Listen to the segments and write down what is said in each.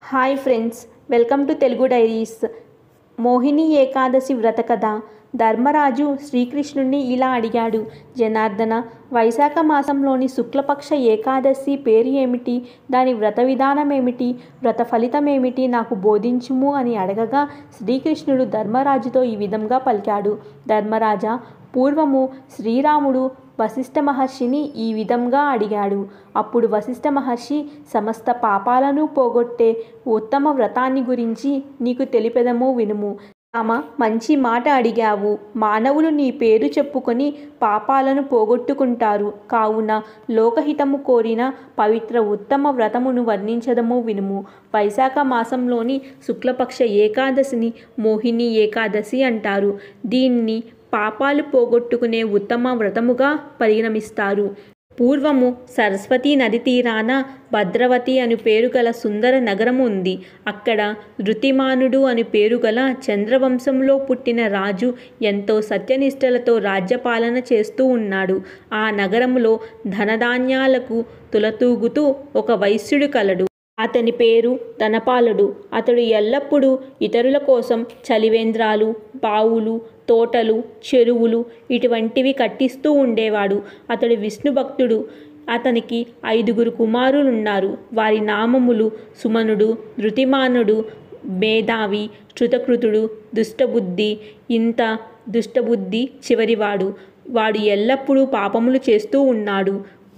hi friends welcome to Telugu diaries Mohini Ekadashi వ్రత కథ ధర్మరాజు శ్రీకృష్ణుణ్ణి ఇలా అడిగాడు జనార్దన వైశాఖ మాసంలోని శుక్లపక్ష ఏకాదశి పేరు ఏమిటి దాని వ్రత విధానం ఏమిటి వ్రత ఫలితం ఏమిటి నాకు బోధించుము అని అడగగా శ్రీకృష్ణుడు ధర్మరాజుతో ఈ విధంగా పలికాడు ధర్మరాజా పూర్వము శ్రీరాముడు వశిష్ఠ మహర్షిని ఈ విధంగా అడిగాడు అప్పుడు వశిష్ఠ మహర్షి సమస్త పాపాలను పోగొట్టే ఉత్తమ వ్రతాన్ని గురించి నీకు తెలిపెదము వినుము రామ మంచి మాట అడిగావు మానవులు నీ పేరు చెప్పుకొని పాపాలను పోగొట్టుకుంటారు కావున లోకహితము కోరిన పవిత్ర ఉత్తమ వ్రతమును వర్ణించదము వినుము వైశాఖ మాసంలోని శుక్లపక్ష ఏకాదశిని మోహిని ఏకాదశి అంటారు దీన్ని పాపాలు పోగొట్టుకునే ఉత్తమ వ్రతముగా పరిగణమిస్తారు పూర్వము సరస్వతీ నది తీరాన భద్రవతి అని పేరు గల సుందర నగరం ఉంది అక్కడ ధృతిమానుడు అని పేరు గల చంద్రవంశంలో పుట్టిన రాజు ఎంతో సత్యనిష్టలతో రాజ్యపాలన చేస్తూ ఉన్నాడు ఆ నగరంలో ధనధాన్యాలకు తులతూగుతూ ఒక వైశ్యుడు కలడు అతని పేరు ధనపాలుడు అతడు ఎల్లప్పుడూ ఇతరుల కోసం చలివేంద్రాలు బావులు తోటలు చెరువులు ఇటువంటివి కట్టిస్తూ ఉండేవాడు అతడు విష్ణు భక్తుడు అతనికి ఐదుగురు కుమారులున్నారు వారి నామములు సుమనుడు ధృతిమానుడు మేధావి శృతకృతుడు దుష్టబుద్ధి ఇంత దుష్టబుద్ధి చివరివాడు వాడు ఎల్లప్పుడూ పాపములు చేస్తూ ఉన్నాడు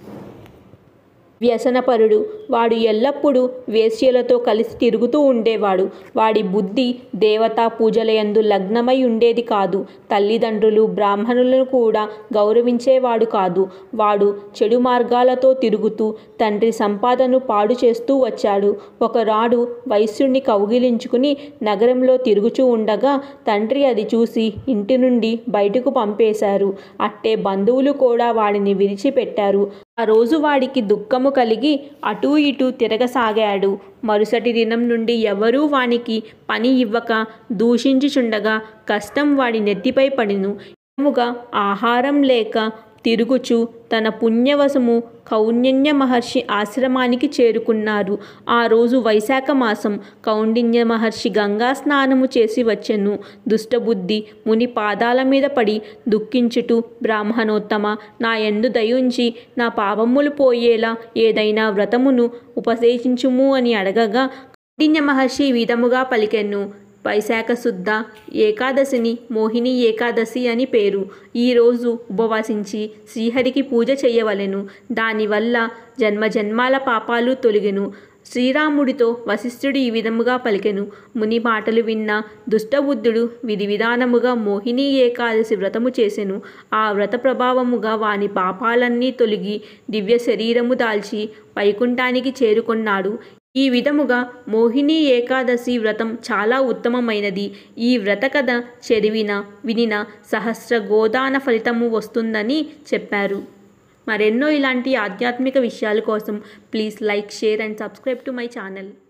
వ్యసనపరుడు వాడు ఎల్లప్పుడూ వేశ్యలతో కలిసి తిరుగుతూ ఉండేవాడు వాడి బుద్ధి దేవతా పూజలయందు లగ్నమై ఉండేది కాదు తల్లిదండ్రులు బ్రాహ్మణులను కూడా గౌరవించేవాడు కాదు వాడు చెడు మార్గాలతో తిరుగుతూ తండ్రి సంపాదను పాడు చేస్తూ వచ్చాడు ఒకరాడు వైశ్యుణ్ణి కౌగిలించుకుని నగరంలో తిరుగుచూ ఉండగా తండ్రి అది చూసి ఇంటి నుండి బయటకు పంపేశారు అట్టే బంధువులు కూడా వాడిని విడిచిపెట్టారు ఆ రోజు వాడికి దుఃఖము కలిగి అటూ ఇటూ తిరగసాగాడు మరుసటి దినం నుండి ఎవరూ వానికి పని ఇవ్వక దూషించుచుండగా కష్టం వాడి నెత్తిపై పడిను ఏముగా ఆహారం లేక తిరుగుచు తన పుణ్యవశము కౌండిన్య మహర్షి ఆశ్రమానికి చేరుకున్నారు ఆ రోజు వైశాఖ మాసం కౌండిన్య మహర్షి గంగా స్నానము చేసి వచ్చెను దుష్టబుద్ధి ముని పాదాల మీద పడి దుఃఖించుటూ బ్రాహ్మణోత్తమ నా ఎందు దయుంచి నా పాపములు పోయేలా ఏదైనా వ్రతమును ఉపదేశించుము అని అడగగా కౌండిన్య మహర్షి ఈ విధముగా పలికెను వైశాఖ శుద్ధ ఏకాదశిని మోహిని ఏకాదశి అని పేరు ఈరోజు ఉపవాసించి శ్రీహరికి పూజ చేయవలెను దానివల్ల జన్మజన్మాల పాపాలు తొలగెను శ్రీరాముడితో వశిష్ఠుడు ఈ విధముగా పలికెను ముని మాటలు విన్న దుష్టబుద్ధుడు విధి విధానముగా మోహిని ఏకాదశి వ్రతము చేసెను ఆ వ్రత ప్రభావముగా వాని పాపాలన్నీ తొలగి దివ్య శరీరము దాల్చి వైకుంఠానికి చేరుకున్నాడు ఈ విధముగా మోహిని ఏకాదశి వ్రతం చాలా ఉత్తమమైనది ఈ వ్రత కథ చదివిన వినిన సహస్ర గోదాన ఫలితము వస్తుందని చెప్పారు మరెన్నో ఇలాంటి ఆధ్యాత్మిక విషయాల కోసం please like share and subscribe to my channel